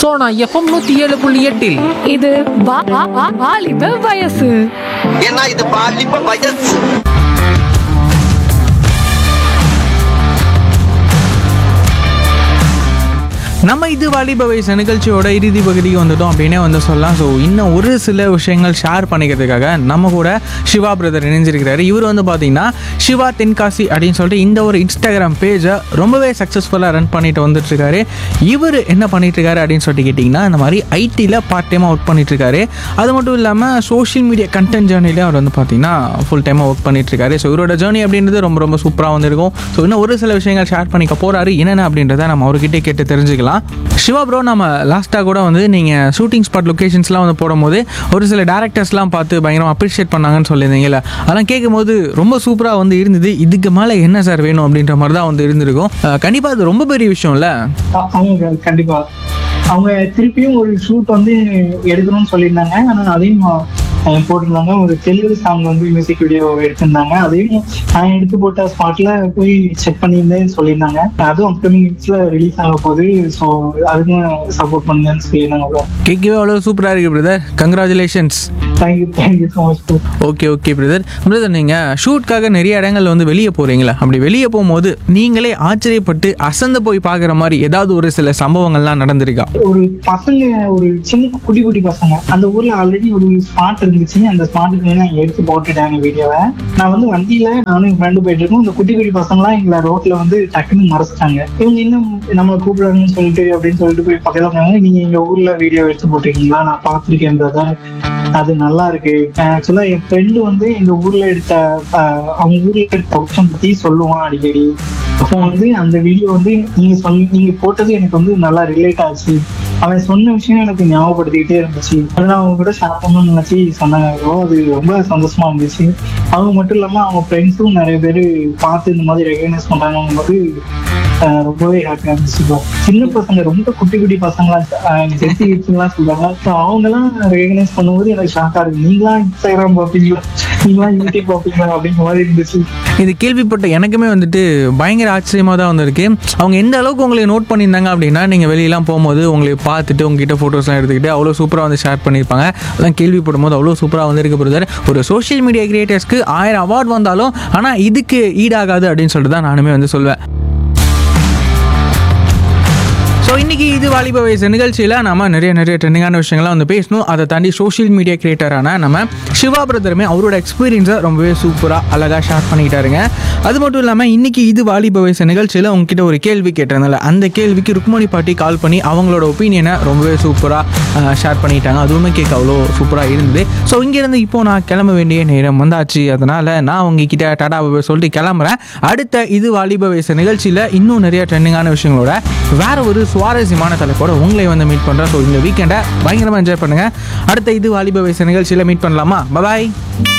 Sona FM நூத்தி ஏழு புள்ளி எட்டில் இது வா- வா- வா- வாலிப வயசு ஏன்னா இது பாலிப்ப வயசு நம்ம இது வாலிப வயசு நிகழ்ச்சியோட இறுதி பகுதிக்கு வந்துட்டோம் அப்படின்னே வந்து சொல்லலாம் ஸோ இன்னும் ஒரு சில விஷயங்கள் ஷேர் பண்ணிக்கிறதுக்காக நம்ம கூட சிவா பிரதர் இணைஞ்சிருக்கிறாரு இவர் வந்து பார்த்தீங்கன்னா சிவா தென்காசி அப்படின்னு சொல்லிட்டு இந்த ஒரு இன்ஸ்டாகிராம் பேஜை ரொம்பவே சக்ஸஸ்ஃபுல்லாக ரன் பண்ணிட்டு வந்துட்டு இருக்காரு இவர் என்ன பண்ணிட்டு இருக்காரு அப்படின்னு சொல்லிட்டு கேட்டிங்கன்னா இந்த மாதிரி ஐடியில் பார்ட் டைமாக ஒர்க் பண்ணிட்டு இருக்காரு அது மட்டும் இல்லாமல் சோஷியல் மீடியா கண்டென்ட் ஜேர்னிலே அவர் வந்து பார்த்தீங்கன்னா ஃபுல் டைமாக ஒர்க் பண்ணிட்டு இருக்காரு ஸோ இவரோட ஜேர்னி அப்படின்றது ரொம்ப ரொம்ப சூப்பராக வந்திருக்கும் ஸோ இன்னும் ஒரு சில விஷயங்கள் ஷேர் பண்ணிக்க போறாரு என்னென்ன அப்படின்றத நம்ம அவர்கிட்டே கேட்டு தெரிஞ்சுக்கலாம் சிவா ப்ரோ நம்ம லாஸ்ட்டாக கூட வந்து நீங்கள் ஷூட்டிங் ஸ்பாட் லொக்கேஷன்ஸ்லாம் வந்து போடும்போது ஒரு சில டேரக்டர்ஸ்லாம் பார்த்து பயங்கரம் அப்ரிஷியேட் பண்ணாங்கன்னு சொல்லியிருந்தீங்கல்ல அதெல்லாம் கேட்கும்போது ரொம்ப சூப்பராக வந்து இருந்தது இதுக்கு மேலே என்ன சார் வேணும் அப்படின்ற மாதிரி தான் வந்து இருந்திருக்கும் கண்டிப்பாக அது ரொம்ப பெரிய விஷயம்ல ஆ- அவங்க கண்டிப்பா அவங்க திருப்பியும் ஒரு ஷூட் வந்து எடுக்கணும்னு சொல்லியிருந்தாங்க ஆனா அதையும் அஹ், போட்டிருந்தாங்க ஒரு தெலுங்கு சாங் வந்து மியூசிக் வீடியோ எடுத்திருந்தாங்க அதையும் நான் எடுத்து போட்ட ஸ்பாட்ல போய் செக் பண்ணியிருந்தேன் சொல்லியிருந்தாங்க அதுவும் அப்கமிங் வீக்ஸ்ல ரிலீஸ் ஆக போகுது ஸோ அதுக்கும் சப்போர்ட் பண்ணுங்கன்னு சொல்லியிருந்தாங்க ப்ரோ கேட்கவே அவ்வளோ சூப்பராக இருக்குது brother congratulations thank you thank you so much bro okay okay brother brother நீங்கள் ஷூட்காக நிறைய இடங்கள்ல வந்து வெளியே போகிறீங்களா அப்படி வெளியே போகும்போது நீங்களே ஆச்சரியப்பட்டு அசந்து போய் பார்க்குற மாதிரி ஏதாவது ஒரு சில சம்பவங்கள்லாம் நடந்திருக்கா ஒரு பசங்க ஒரு சின்ன குட்டி குட்டி பசங்க அந்த ஊர்ல ஆல்ரெடி ஒரு ஸ்பாட் இருந்துச்சு அந்த ஸ்பாட்டுக்கு நான் எடுத்து போட்டுட்டேன் வீடியோவை நான் வந்து வண்டியில நானும் என் ஃப்ரெண்டு போயிட்டு இருக்கோம் இந்த குட்டி குட்டி பசங்கலாம் எங்களை ரோட்ல வந்து டக்குன்னு மறைச்சிட்டாங்க இவங்க இன்னும் நம்மளை கூப்பிடுறாங்கன்னு சொல்லிட்டு அப்படின்னு சொல்லிட்டு போய் பக்கத்துல போனாங்க நீங்க எங்க ஊர்ல வீடியோ எடுத்து போட்டிருக்கீங்களா நான் பார்த்திருக்கேன் brother. அது நல்லா இருக்கு ஆக்சுவலா என் ஃப்ரெண்டு வந்து எங்க ஊர்ல எடுத்த அஹ், அவங்க ஊர்ல எடுத்த ஆப்ஷன் பத்தி சொல்லுவான் அடிக்கடி அப்போ வந்து அந்த வீடியோ வந்து நீங்க சொன்ன நீங்க போட்டது எனக்கு வந்து நல்லா ரிலேட் ஆச்சு அவன் சொன்ன விஷயம் எனக்கு ஞாபகப்படுத்திக்கிட்டே இருந்துச்சு அதை நான் அவங்க கூட ஷேர் பண்ணணும்னு நினைச்சு சொன்னாங்க bro. அது ரொம்ப சந்தோஷமா இருந்துச்சு அவங்க மட்டும் இல்லாம அவங்க ஃப்ரெண்ட்ஸும் நிறைய பேர் பார்த்து இந்த மாதிரி ரெகனைஸ் பண்றாங்க போது ஆஹ் ரொம்பவே ஹாப்பியா இருந்துச்சு bro. சின்ன பசங்க ரொம்ப குட்டி குட்டி பசங்களா ஜெர்சி கிட்ஸ்லாம் சொல்றாங்க ஸோ அவங்கலாம் ரெகனைஸ் பண்ணும்போது எனக்கு ஷாக்கா இருக்கு நீங்களாம் இன்ஸ்டாகிராம் பார்ப்பீங்களா நீங்களாம் யூடியூப் பார்ப்பீங்களா அப்படிங்கிற மாதிரி இருந்துச்சு இது கேள்விப்பட்ட எனக்குமே வந்துட்டு பயங்கர ஆச்சரியமாக தான் வந்திருக்கு அவங்க எந்த அளவுக்கு உங்களை நோட் பண்ணியிருந்தாங்க அப்படின்னா நீங்கள் வெளியெல்லாம் போகும்போது உங்களை பார்த்துட்டு உங்ககிட்ட ஃபோட்டோஸ்லாம் எடுத்துக்கிட்டு அவ்வளோ சூப்பராக வந்து ஷேர் பண்ணியிருப்பாங்க அதெல்லாம் கேள்விப்படும் போது அவ்வளோ சூப்பராக வந்திருக்கு பிரதர் ஒரு சோஷியல் மீடியா கிரியேட்டர்ஸ்க்கு ஆயிரம் அவார்ட் வந்தாலும் ஆனால் இதுக்கு ஈடாகாது அப்படின்னு சொல்லிட்டு தான் நானுமே வந்து சொல்வேன் ஸோ இன்னைக்கு இது வாலிப வயசு நிகழ்ச்சியில் நம்ம நிறைய நிறைய ட்ரெண்டிங்கான விஷயங்கள்லாம் வந்து பேசணும் அதை தாண்டி சோஷியல் மீடியா கிரியேட்டரான நம்ம சிவா பிரதருமே அவரோட எக்ஸ்பீரியன்ஸை ரொம்பவே சூப்பராக அழகாக ஷேர் பண்ணிக்கிட்டாருங்க அது மட்டும் இல்லாமல் இன்னைக்கு இது வாலிப வயசு நிகழ்ச்சியில் உங்ககிட்ட ஒரு கேள்வி கேட்டிருந்தால அந்த கேள்விக்கு ருக்மணி பாட்டி கால் பண்ணி அவங்களோட ஒப்பீனியனை ரொம்பவே சூப்பராக ஷேர் பண்ணிட்டாங்க அதுவுமே கேட்க அவ்வளோ சூப்பராக இருந்தது ஸோ இங்கேருந்து இப்போ நான் கிளம்ப வேண்டிய நேரம் வந்தாச்சு அதனால் நான் உங்ககிட்ட டாடா பாபா சொல்லிட்டு கிளம்புறேன் அடுத்த இது வாலிப வயசு நிகழ்ச்சியில் இன்னும் நிறைய ட்ரெண்டிங்கான விஷயங்களோட வேற ஒரு சுவாரஸ்யமான தலைப்போட உங்களை வந்து மீட் பண்ணுறேன் ஸோ இந்த வீக்கெண்டை பயங்கரமாக என்ஜாய் பண்ணுங்கள் அடுத்த இது வாலிப வயசு நிகழ்ச்சியில் மீட் பண்ணலாமா பாய்